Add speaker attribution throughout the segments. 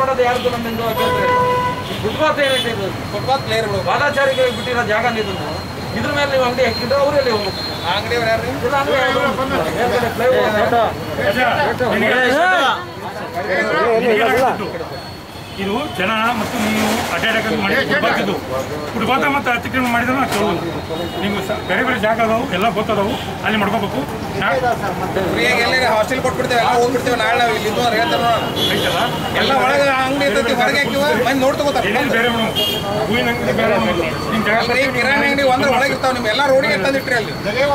Speaker 1: ಮಾಡೋದು ಯಾರ್ದು ನಮ್ಮಿಂದ ಅಭ್ಯಂತರ ಇಲ್ಲ. ಈ ಫುಟ್ಪಾತ್ ಏನೈತೆ ಇದು
Speaker 2: ಫುಟ್ಪಾತ್ ಪ್ಲೇಯರ್ಗಳು
Speaker 1: ಪಾದಾಚಾರಿಗಳಿಗೆ ಬಿಟ್ಟಿರೋ ಜಾಗ ಇದು ಇದ್ರ ಮೇಲೆ ನೀವು ಅಂಗಡಿ ಹಾಕಿದ್ರೆ ಅವರಲ್ಲಿ ಹೋಗ್ಬೇಕು
Speaker 2: ಆ ಅಂಗಡಿಯವ್ರು ಯಾರು
Speaker 1: ಇಲ್ಲ ಅಂದ್ರೆ ಯಾವ್ದೋ ಮೇಲ್ಗಡೆ plywood
Speaker 3: ಇದು ಜನ ಮತ್ತು ನೀವು ಅಡ್ಡಾಡಕ್ಕೆ ಮಾಡಿ ಫುಟ್ಪಾತ್ ಇದು ಫುಟ್ಪಾತ್ ಮತ್ತು ಅತಿಕ್ರಮಣ ಮಾಡಿದ್ರೆ ನಾವು ಚಲೋ ನಿಮ್ಗೆ ಸ- ಬೇರೆ ಬೇರೆ ಜಾಗ ಅದಾವು ಎಲ್ಲ ಗೊತ್ತದಾವು ಅಲ್ಲಿ ಮಾಡ್ಕೋಬೇಕು ನಾ-
Speaker 2: ಫ್ರೀಯಾಗಿ ಎಲ್ಲೇ ಹಾಸ್ಟೆಲ್ ಕೊಟ್ಬಿಡ್ತೇವೆ ಎಲ್ಲ ಹೋಗ್ಬಿಡ್ತೇವೆ ನಾಳೆ ನಾವು ಇಲ್ಲಿ ಇದ್ದು ಅಂದ್ರೆ ಹೇಳ್ತಾರೆ ನೋಡೋಣ.
Speaker 3: ಐತಲ್ಲ
Speaker 2: ಎಲ್ಲ ಒಳಗೆ ಅಂಗಡಿ ಇರ್ತೈತಿ ಹೊರಗೆ ಹಾಕಿವ ಮಂದಿ ನೋಡ್ ತಗೋತಾರೆ
Speaker 3: ಏನೇನು ಬೇರೆ ಮಾಡೋಣ ಹೂವಿನ ಅಂಗಡಿ ಬೇರೆ ಮಾಡೋಣ ನಿಮ್ಮ ಜಾಗ
Speaker 2: ಅಲ್ರಿ ಕಿರಾಣಿ ಅಂಗಡಿ ಒಂದ್ರ ಒಳಗೆ ಇರ್ತಾವ ನಿಮ್ ಎಲ್ಲ ರೋಡಿಗೆ ತಂದಿಟ್ರಿ ಅಲ್ಲಿ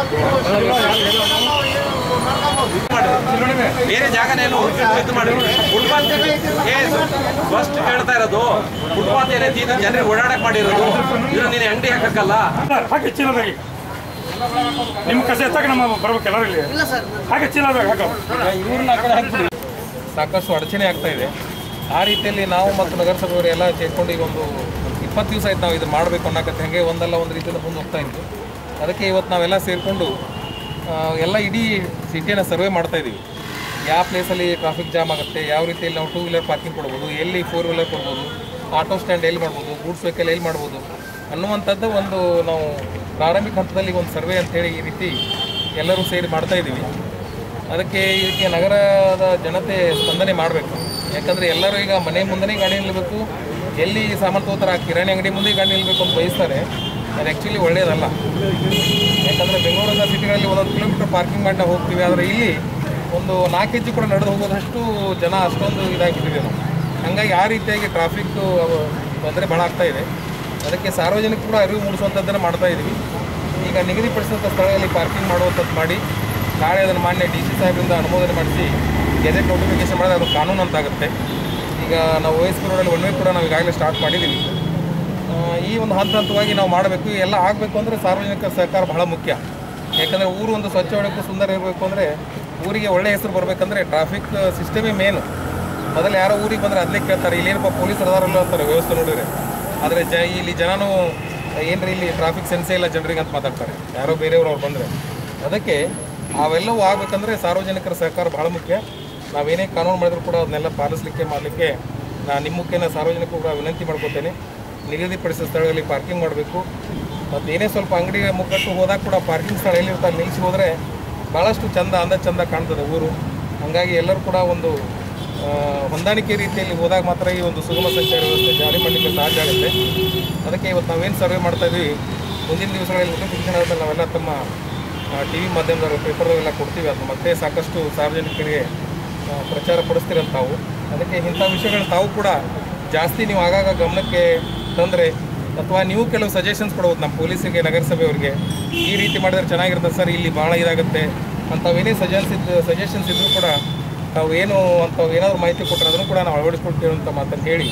Speaker 1: ಬೇರೆ ಜಾಗನೇನು ಇದು ಮಾಡಿ ಫುಟ್ಪಾತ್ ಫಸ್ಟ್ ಹೇಳ್ತಾ ಇರೋದು ಫುಟ್ಪಾತ್ ಏನೈತಿ ಇದು ಜನರಿಗೆ ಓಡಾಡಕ್ ಮಾಡಿರೋದು ಇದು ನೀನು ಅಂಗಡಿ ಹಾಕಕ್ಕಲ್ಲ
Speaker 3: ಹಾಗೆ ಚೀಲದಾಗ ಈಗ ನಿಮ್ಮ ಕಸ ಎತ್ತಾಗ ನಮ್ಮ ಬರ್ಬೇಕು ಎಲ್ಲರೂ ಇಲ್ಲಿ ಹಾಗೆ ಚೀಲದಾಗ ಹಾಕೋ
Speaker 2: ಸಾಕಷ್ಟು ಅಡಚಣೆ ಆಗ್ತಾ ಇದೆ ಆ ರೀತಿಯಲ್ಲಿ ನಾವು ಮತ್ತು ನಗರಸಭೆಯವರು ಎಲ್ಲ ಸೇರ್ಕೊಂಡು ಈಗ ಒಂದು ಇಪ್ಪತ್ತು ದಿವಸ ಆಯ್ತು ನಾವು ಇದು ಮಾಡಬೇಕು ಅನ್ನಕತ್ತೆ ಹಾಗೆ ಒಂದಲ್ಲ ಒಂದು ರೀತಿಯಿಂದ ಮುಂದೆ ಹೋಗ್ತಾ ಇತ್ತು ಅದಕ್ಕೆ ಇವತ್ತು ನಾವೆಲ್ಲ ಸೇರಿಕೊಂಡು ಎಲ್ಲ ಇಡೀ ಸಿಟಿಯನ್ನು ಸರ್ವೆ ಮಾಡ್ತಾ ಇದ್ದೀವಿ ಯಾವ ಪ್ಲೇಸಲ್ಲಿ ಟ್ರಾಫಿಕ್ ಜಾಮ್ ಆಗುತ್ತೆ ಯಾವ ರೀತಿಯಲ್ಲಿ ನಾವು ಟೂ ವೀಲರ್ ಪಾರ್ಕಿಂಗ್ ಕೊಡ್ಬೋದು ಎಲ್ಲಿ ಫೋರ್ ವೀಲರ್ ಕೊಡ್ಬೋದು ಆಟೋ ಸ್ಟ್ಯಾಂಡ್ ಎಲ್ಲಿ ಮಾಡ್ಬೋದು ಗೂಡ್ಸ್ ವೆಹಿಕಲ್ ಎಲ್ಲಿ ಮಾಡ್ಬೋದು ಅನ್ನುವಂಥದ್ದು ಒಂದು ನಾವು ಪ್ರಾರಂಭಿಕ ಹಂತದಲ್ಲಿ ಒಂದು ಸರ್ವೆ ಅಂತೇಳಿ ಈ ರೀತಿ ಎಲ್ಲರೂ ಸೇರಿ ಮಾಡ್ತಾ ಇದ್ದೀವಿ ಅದಕ್ಕೆ ಇದಕ್ಕೆ ನಗರದ ಜನತೆ ಸ್ಪಂದನೆ ಮಾಡಬೇಕು ಯಾಕಂದರೆ ಎಲ್ಲರೂ ಈಗ ಮನೆ ಮುಂದೆನೇ ಗಾಡಿ ನಿಲ್ಲಬೇಕು ಎಲ್ಲಿ ಸಾಮಾನು ತಗೋತಾರೆ ಆ ಕಿರಾಣಿ ಅಂಗಡಿ ಮುಂದೆ ಗಾಡಿ ನಿಲ್ಲಬೇಕು ಅಂತ ಬಯಸ್ತಾರೆ ಅದು ಆ್ಯಕ್ಚುಲಿ ಒಳ್ಳೆಯದಲ್ಲ ಯಾಕಂದರೆ ಬೆಂಗಳೂರಿಂದ ಸಿಟಿಗಳಲ್ಲಿ ಒಂದೊಂದು ಕಿಲೋಮೀಟರ್ ಪಾರ್ಕಿಂಗ್ ಮಾಡಿ ನಾವು ಹೋಗ್ತೀವಿ ಆದರೆ ಇಲ್ಲಿ ಒಂದು ನಾಲ್ಕು ಹೆಜ್ಜೆ ಕೂಡ ನಡೆದು ಹೋಗೋದಷ್ಟು ಜನ ಅಷ್ಟೊಂದು ಇದಾಗಿಬಿಟ್ಟಿದೆ ನಾವು ಹಾಗಾಗಿ ಆ ರೀತಿಯಾಗಿ ಟ್ರಾಫಿಕ್ ತೊಂದರೆ ಭಾಳ ಆಗ್ತಾ ಇದೆ ಅದಕ್ಕೆ ಸಾರ್ವಜನಿಕರು ಕೂಡ ಅರಿವು ಮೂಡಿಸುವಂಥದ್ದನ್ನು ಮಾಡ್ತಾ ಇದ್ದೀವಿ ಈಗ ನಿಗದಿಪಡಿಸಿದಂಥ ಸ್ಥಳದಲ್ಲಿ ಪಾರ್ಕಿಂಗ್ ಮಾಡುವಂಥದ್ದು ಮಾಡಿ ನಾಳೆ ಅದನ್ನು ಮಾನ್ಯ ಡಿ ಸಿ ಸಾಹೇಬರಿಂದ ಅನುಮೋದನೆ ಮಾಡಿಸಿ ಗೆಜೆಟ್ ನೋಟಿಫಿಕೇಶನ್ ಮಾಡಿದ್ರೆ ಅದು ಕಾನೂನು ಅಂತಾಗುತ್ತೆ ಈಗ ನಾವು ಓ ಎಸ್ ಪಿ ರೋಡಲ್ಲಿ ಒನ್ ವೇ ಕೂಡ ನಾವು ಈಗಾಗಲೇ ಸ್ಟಾರ್ಟ್ ಮಾಡಿದ್ದೀವಿ ಆ, ಈ ಒಂದು ಹಂತ ಹಂತವಾಗಿ ನಾವು ಮಾಡಬೇಕು ಎಲ್ಲ ಆಗಬೇಕು ಅಂದರೆ ಸಾರ್ವಜನಿಕ ಸಹಕಾರ ಬಹಳ ಮುಖ್ಯ ಯಾಕಂದರೆ ಊರು ಒಂದು ಸ್ವಚ್ಛ ಹೊಳಕು ಸುಂದರ ಇರಬೇಕು ಅಂದರೆ ಊರಿಗೆ ಒಳ್ಳೆಯ ಹೆಸರು ಬರಬೇಕಂದ್ರೆ ಟ್ರಾಫಿಕ್ ಸಿಸ್ಟಮೇ ಮೇನು ಮೊದಲು ಯಾರೋ ಊರಿಗೆ ಬಂದರೆ ಅದನ್ನೇ ಕೇಳ್ತಾರೆ ಇಲ್ಲೇನಪ್ಪ ಪೊಲೀಸ್ ಅದಾರಲ್ಲ ಅಂತಾರೆ ವ್ಯವಸ್ಥೆ ನೋಡಿದ್ರೆ ಆದರೆ ಜ ಇಲ್ಲಿ ಜನನೂ ಏನ್ರಿ ಇಲ್ಲಿ ಟ್ರಾಫಿಕ್ ಸೆನ್ಸೇ ಇಲ್ಲ ಜನರಿಗೆ ಅಂತ ಮಾತಾಡ್ತಾರೆ ಯಾರೋ ಬೇರೆಯವರು ಅವ್ರು ಬಂದರೆ ಅದಕ್ಕೆ ಅವೆಲ್ಲವೂ ಆಗಬೇಕಂದ್ರೆ ಸಾರ್ವಜನಿಕರ ಸಹಕಾರ ಬಹಳ ಮುಖ್ಯ ನಾವೇನೇ ಕಾನೂನು ಮಾಡಿದ್ರು ಕೂಡ ಅದನ್ನೆಲ್ಲ ಪಾಲಿಸಲಿಕ್ಕೆ ಮಾಡಲಿಕ್ಕೆ ನಾನು ನಿಮ್ಮ ಮುಖೇನ ಸಾರ್ವಜನಿಕರು ಕೂಡ ವಿನಂತಿ ಮಾಡ್ಕೋತೇನೆ ನಿಗದಿಪಡಿಸಿದ ಸ್ಥಳದಲ್ಲಿ ಪಾರ್ಕಿಂಗ್ ಮಾಡಬೇಕು ಮತ್ತು ಏನೇ ಸ್ವಲ್ಪ ಅಂಗಡಿ ಮುಗ್ಗಟ್ಟು ಹೋದಾಗ ಕೂಡ ಪಾರ್ಕಿಂಗ್ ಸ್ಥಳ ಎಲ್ಲಿರ್ತಾರೆ ನಿಲ್ಲಿಸಿ ಹೋದರೆ ಭಾಳಷ್ಟು ಚಂದ ಅಂದ ಚಂದ ಕಾಣ್ತದೆ ಊರು ಹಾಗಾಗಿ ಎಲ್ಲರೂ ಕೂಡ ಒಂದು ಆ, ಹೊಂದಾಣಿಕೆ ರೀತಿಯಲ್ಲಿ ಹೋದಾಗ ಮಾತ್ರ ಈ ಒಂದು ಸುಗಮ ಸಂಚಾರ ವ್ಯವಸ್ಥೆ ಜಾರಿ ಮಾಡಲಿಕ್ಕೆ ಸಾಧ್ಯ ಆಗುತ್ತೆ ಅದಕ್ಕೆ ಇವತ್ತು ನಾವೇನು ಸರ್ವೆ ಮಾಡ್ತಾ ಇದ್ವಿ ಮುಂದಿನ ದಿವಸಗಳಲ್ಲಿ ನೋಟಿಫಿಕೇಶನ್ ಆದಮೇಲೆ ನಾವೆಲ್ಲ ತಮ್ಮ ಟಿ ವಿ ಮಾಧ್ಯಮದವರು ಪೇಪರ್ದವೆಲ್ಲ ಕೊಡ್ತೀವಿ ಅದು ಮತ್ತೆ ಸಾಕಷ್ಟು ಸಾರ್ವಜನಿಕರಿಗೆ ಆ, ಪ್ರಚಾರ ಪಡಿಸ್ತೀರಂತ ತಾವು ಅದಕ್ಕೆ ಇಂಥ ವಿಷಯಗಳು ತಾವು ಕೂಡ ಜಾಸ್ತಿ ನೀವು ಆಗಾಗ ಗಮನಕ್ಕೆ ತಂದರೆ ಅಥವಾ ನೀವು ಕೆಲವು ಸಜೆಷನ್ಸ್ ಕೊಡ್ಬೋದು ನಮ್ಮ ಪೊಲೀಸಿಗೆ ನಗರಸಭೆಯವರಿಗೆ ಈ ರೀತಿ ಮಾಡಿದ್ರೆ ಚೆನ್ನಾಗಿರುತ್ತೆ ಸರ್ ಇಲ್ಲಿ ಭಾಳ ಇದಾಗುತ್ತೆ ಅಂಥವೇನೇ ಸಜೆನ್ಸ್ ಇದ್ದು ಸಜೆಷನ್ಸ್ ಇದ್ದರೂ ಕೂಡ ತಾವು ಏನು ಅಂಥವು ಏನಾದರೂ ಮಾಹಿತಿ ಕೊಟ್ಟರೆ ಅದನ್ನು ಕೂಡ ನಾವು ಅಳವಡಿಸ್ಕೊಳ್ತೀವಿ ಅಂತ ಮಾತನ್ನು ಹೇಳಿ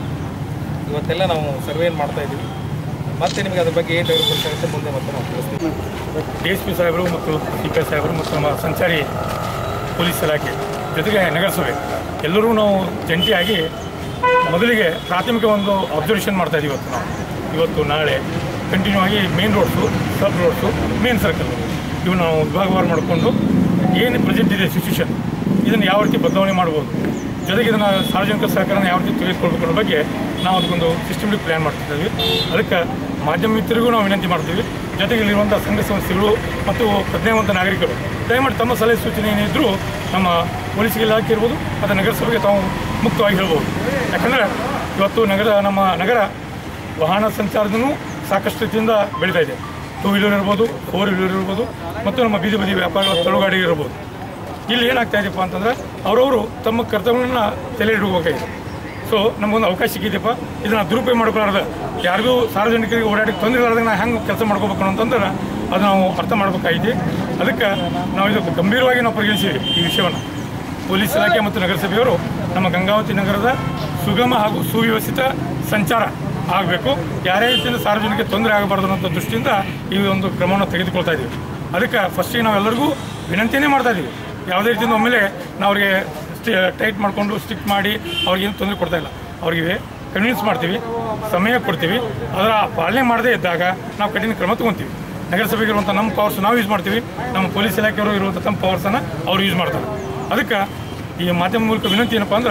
Speaker 2: ಇವತ್ತೆಲ್ಲ ನಾವು ಸರ್ವೇನ್ ಮಾಡ್ತಾ ಇದ್ದೀವಿ ಮತ್ತೆ ನಿಮಗೆ ಅದ್ರ ಬಗ್ಗೆ ಏನು ಡೆವಲಪ್ಮೆಂಟ್ ಆಗುತ್ತೆ ಮುಂದೆ ಮತ್ತೆ ನಾವು ತಿಳಿಸ್ತೀವಿ
Speaker 3: ಡಿ ಎಸ್ ಪಿ ಸಾಹೇಬರು ಮತ್ತು ಸಿ ಪಿ ಸಾಹೇಬರು ಮತ್ತು ನಮ್ಮ ಸಂಚಾರಿ ಪೊಲೀಸ್ ಇಲಾಖೆ ಜೊತೆಗೆ ನಗರಸಭೆ ಎಲ್ಲರೂ ನಾವು ಜಂಟಿಯಾಗಿ ಮೊದಲಿಗೆ ಪ್ರಾಥಮಿಕ ಒಂದು ಅಬ್ಸರ್ವೇಷನ್ ಮಾಡ್ತಾ ಇದ್ದೀವಿ ಇವತ್ತು ನಾವು ಇವತ್ತು ನಾಳೆ ಕಂಟಿನ್ಯೂ ಆಗಿ main roads sub roads main circle ಇವು ನಾವು ವಿಭಾಗವಾರು ಮಾಡಿಕೊಂಡು ಏನು ಪ್ರೆಸೆಂಟ್ ಇದೆ ಸಿಚುವೇಶನ್ ಇದನ್ನು ಯಾವ ರೀತಿ ಬದಲಾವಣೆ ಮಾಡ್ಬೋದು ಜೊತೆಗೆ ಇದನ್ನು ಸಾರ್ವಜನಿಕ ಸಹಕಾರನ ಯಾವ ರೀತಿ ತೆಗೆದುಕೊಳ್ಬೇಕು ಅನ್ನೋ ಬಗ್ಗೆ ನಾವು ಅದಕ್ಕೊಂದು ಸಿಸ್ಟಮ್ಗೆ ಪ್ಲ್ಯಾನ್ ಮಾಡ್ತಿದ್ದೀವಿ ಅದಕ್ಕೆ ಮಾಧ್ಯಮ ಮಿತ್ರರಿಗೂ ನಾವು ವಿನಂತಿ ಮಾಡ್ತೀವಿ ಜೊತೆಗೆ ಇಲ್ಲಿರುವಂಥ ಸಂಘ ಸಂಸ್ಥೆಗಳು ಮತ್ತು ಪ್ರಜ್ಞಾವಂತ ನಾಗರಿಕರು ದಯಮಾಡಿ ತಮ್ಮ ಸಲಹೆ ಸೂಚನೆ ಏನಿದ್ರೂ ನಮ್ಮ ಪೊಲೀಸ್ ಇಲಾಖೆ ಇರ್ಬೋದು ಮತ್ತು ನಗರಸಭೆಗೆ ತಾವು ಮುಕ್ತವಾಗಿ ಹೇಳ್ಬೋದು ಯಾಕಂದರೆ ಇವತ್ತು ನಗರ ನಮ್ಮ ನಗರ ವಾಹನ ಸಂಚಾರದೂ ಸಾಕಷ್ಟು ರೀತಿಯಿಂದ ಬೆಳೀತಾ ಇದೆ ಟೂ ವೀಲರ್ ಇರ್ಬೋದು ಫೋರ್ ವೀಲರ್ ಇರ್ಬೋದು ಮತ್ತು ನಮ್ಮ ಬೀದಿ ಬದಿ ವ್ಯಾಪಾರಗಳ ತಳುಗಾಡಿ ಇರ್ಬೋದು ಇಲ್ಲಿ ಏನಾಗ್ತಾ ಇದೆಯಪ್ಪ ಅಂತಂದ್ರೆ ಅವರವರು ತಮ್ಮ ಕರ್ತವ್ಯಗಳನ್ನ ತಲೆ ಇಡಬೇಕಾಗಿದೆ ಸೊ ನಮಗೊಂದು ಅವಕಾಶ ಸಿಕ್ಕಿದೆಯಪ್ಪ ಇದನ್ನ ದುರುಪಯೋಗ ಮಾಡ್ಕೊಳ್ಳಾರ್ದ ಯಾರಿಗೂ ಸಾರ್ವಜನಿಕರಿಗೆ ಓಡಾಡಕ್ಕೆ ತೊಂದರೆ ಇಲ್ಲದಾಗ ನಾವು ಹೆಂಗೆ ಕೆಲಸ ಮಾಡ್ಕೋಬೇಕು ಅಂತಂದ್ರೆ ಅದು ನಾವು ಅರ್ಥ ಮಾಡ್ಬೇಕಾಗಿದೆ ಅದಕ್ಕೆ ನಾವು ಇದಕ್ಕೆ ಗಂಭೀರವಾಗಿ ನಾವು ಪರಿಗಣಿಸಿವಿ ಈ ವಿಷಯವನ್ನು ಪೊಲೀಸ್ ಇಲಾಖೆ ಮತ್ತು ನಗರಸಭೆಯವರು ನಮ್ಮ ಗಂಗಾವತಿ ನಗರದ ಸುಗಮ ಹಾಗೂ ಸುವ್ಯವಸ್ಥಿತ ಸಂಚಾರ ಆಗಬೇಕು ಯಾರೇ ರೀತಿಯಿಂದ ಸಾರ್ವಜನಿಕ ತೊಂದರೆ ಆಗಬಾರ್ದು ಅನ್ನೋ ದೃಷ್ಟಿಯಿಂದ ಈ ಒಂದು ಕ್ರಮವನ್ನು ತೆಗೆದುಕೊಳ್ತಾ ಇದ್ದೀವಿ ಅದಕ್ಕೆ ಫಸ್ಟಿಗೆ ನಾವೆಲ್ಲರಿಗೂ ವಿನಂತಿಯೇ ಮಾಡ್ತಾ ಇದ್ದೀವಿ ಯಾವುದೇ ರೀತಿಯಿಂದ ಒಮ್ಮೆಲೆ ನಾವು ಅವರಿಗೆ ಟೈಟ್ ಮಾಡಿಕೊಂಡು ಸ್ಟಿಕ್ ಮಾಡಿ ಅವ್ರಿಗೇನು ತೊಂದರೆ ಕೊಡ್ತಾ ಇಲ್ಲ ಅವ್ರಿಗೆ ಕನ್ವಿನ್ಸ್ ಮಾಡ್ತೀವಿ ಸಮಯ ಕೊಡ್ತೀವಿ ಅದರ ಪಾಲನೆ ಮಾಡದೇ ಇದ್ದಾಗ ನಾವು ಕಠಿಣ ಕ್ರಮ ತಗೊತೀವಿ ನಗರಸಭೆಗೆ ಇರುವಂಥ ನಮ್ಮ ಪವರ್ಸ್ ನಾವು ಯೂಸ್ ಮಾಡ್ತೀವಿ ನಮ್ಮ ಪೊಲೀಸ್ ಇಲಾಖೆಯವರು ಇರುವಂಥ ತಮ್ಮ ಪವರ್ಸನ್ನು ಅವ್ರು ಯೂಸ್ ಮಾಡ್ತಾರೆ ಅದಕ್ಕೆ ಈ ಮಾಧ್ಯಮ ಮೂಲಕ ವಿನಂತಿ ಏನಪ್ಪ ಅಂದ್ರೆ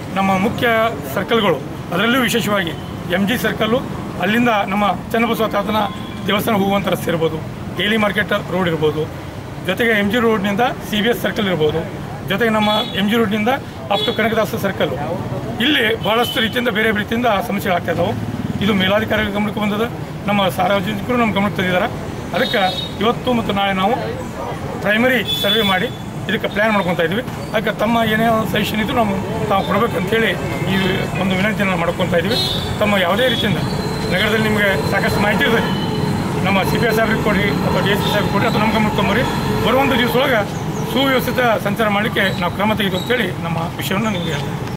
Speaker 3: ನಮ್ಮ ಮುಖ್ಯ ಸರ್ಕಲ್ಗಳು ಅದರಲ್ಲೂ ವಿಶೇಷವಾಗಿ ಎಮ್ ಜಿ ಸರ್ಕಲ್ಲು ಅಲ್ಲಿಂದ ನಮ್ಮ ಚನ್ನಬಸವ ತಾತನ ದೇವಸ್ಥಾನ ಹೋಗುವಂಥ ರಸ್ತೆ ಇರ್ಬೋದು ಡೈಲಿ ಮಾರ್ಕೆಟ್ ರೋಡ್ ಇರ್ಬೋದು ಜೊತೆಗೆ ಎಮ್ ಜಿ ರೋಡ್ನಿಂದ ಸಿ ಬಿ ಎಸ್ ಸರ್ಕಲ್ ಇರ್ಬೋದು ಜೊತೆಗೆ ನಮ್ಮ ಎಮ್ ಜಿ ರೋಡ್ನಿಂದ ಅಪ್ ಟು ಕನಕದಾಸ ಸರ್ಕಲ್ ಇಲ್ಲಿ ಭಾಳಷ್ಟು ರೀತಿಯಿಂದ ಬೇರೆ ಬೇರೆ ರೀತಿಯಿಂದ ಸಮಸ್ಯೆಗಳಾಗ್ತಾ ಇದಾವೆ ಇದು ಮೇಲಾಧಿಕಾರಿಗಳ ಗಮನಕ್ಕೆ ಬಂದದ ನಮ್ಮ ಸಾರ್ವಜನಿಕರು ನಮ್ಮ ಗಮನಕ್ಕೆ ತಂದಿದ್ದಾರೆ ಅದಕ್ಕೆ ಇವತ್ತು ಮತ್ತು ನಾಳೆ ನಾವು ಪ್ರೈಮರಿ ಸರ್ವೆ ಮಾಡಿ ಇದಕ್ಕೆ ಪ್ಲ್ಯಾನ್ ಮಾಡ್ಕೊತಾ ಇದ್ವಿ ಅದಕ್ಕೆ ತಮ್ಮ ಏನೇ ಒಂದು ಸಜೆಷನ್ ಇದ್ದು ನಾವು ತಾವು ಕೊಡಬೇಕಂತೇಳಿ ಈ ಒಂದು ವಿನಂತಿಯನ್ನು ಮಾಡ್ಕೊತಾ ಇದ್ವಿ ತಮ್ಮ ಯಾವುದೇ ರೀತಿಯಿಂದ ನಗರದಲ್ಲಿ ನಿಮಗೆ ಸಾಕಷ್ಟು ಮಾಹಿತಿ ಇರ್ತದೆ ನಮ್ಮ ಸಿ ಪಿ ಎಸ್ ಸಾಹೇಬ್ರಿಗೆ ಕೊಡಿ ಅಥವಾ ಡಿ ಎಸ್ ಪಿ ಸಾಹೇಬ್ರಿಗೆ ಕೊಡಿ ಅಥವಾ ನಮ್ಮ ಗಮನಕ್ಕೆ ತೊಂಬರಿ ಬರುವಂಥ ದಿವಸದೊಳಗೆ ಸುವ್ಯವಸ್ಥಿತ ಸಂಚಾರ ಮಾಡಲಿಕ್ಕೆ ನಾವು ಕ್ರಮ ತೆಗೆದು ಅಂತೇಳಿ ನಮ್ಮ ವಿಷಯವನ್ನು ನಿಮಗೆ ಹೇಳ್ತೀವಿ